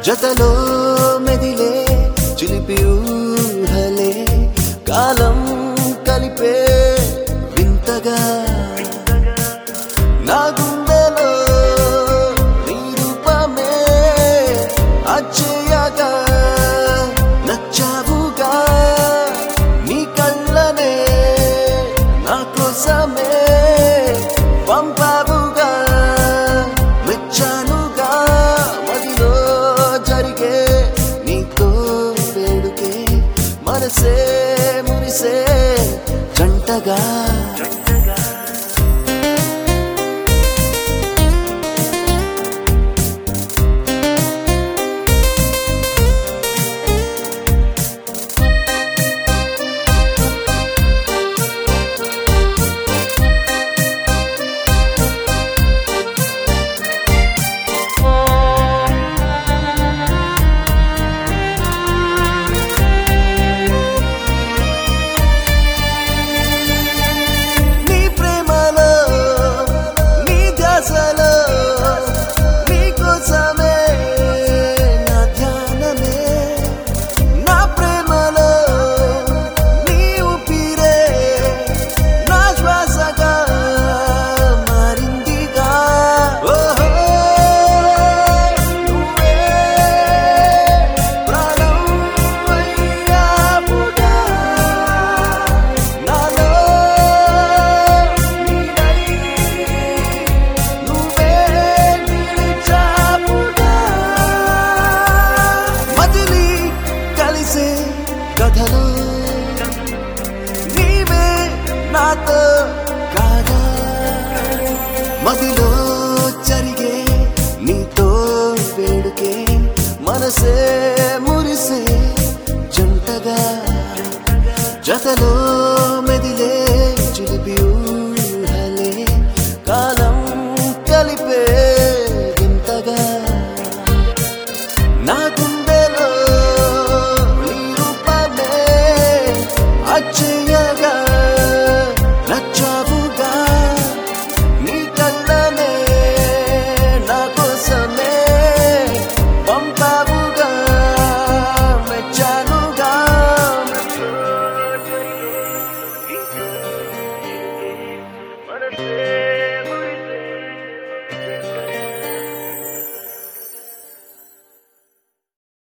జతలో మెదిలే చిలిపి ఊహలే కాలం కలిపే వింతగా నా గుండెలో నీ రూపమే అచ్చయగా నచ్చావుగా నీ కళ్ళనే నా కోసమే పంపావుగా మెచ్చానుగా మదిలో జరిగే నీతో వేడుకే మనసే మురిసే జంటగా నీ ప్రేమలో నీ ధ్యాసలో నీ కోసమే నా ధ్యానమే నా ప్రేమలో నీ ఊపిరే నా శ్వాసగా మారిందిగా ఓహో నువ్వే ప్రాణం అయ్యావుగా నాలో నీడై నువ్వే నిలిచావుగా మజిలీ కలిసే కథలో నీవే నాతో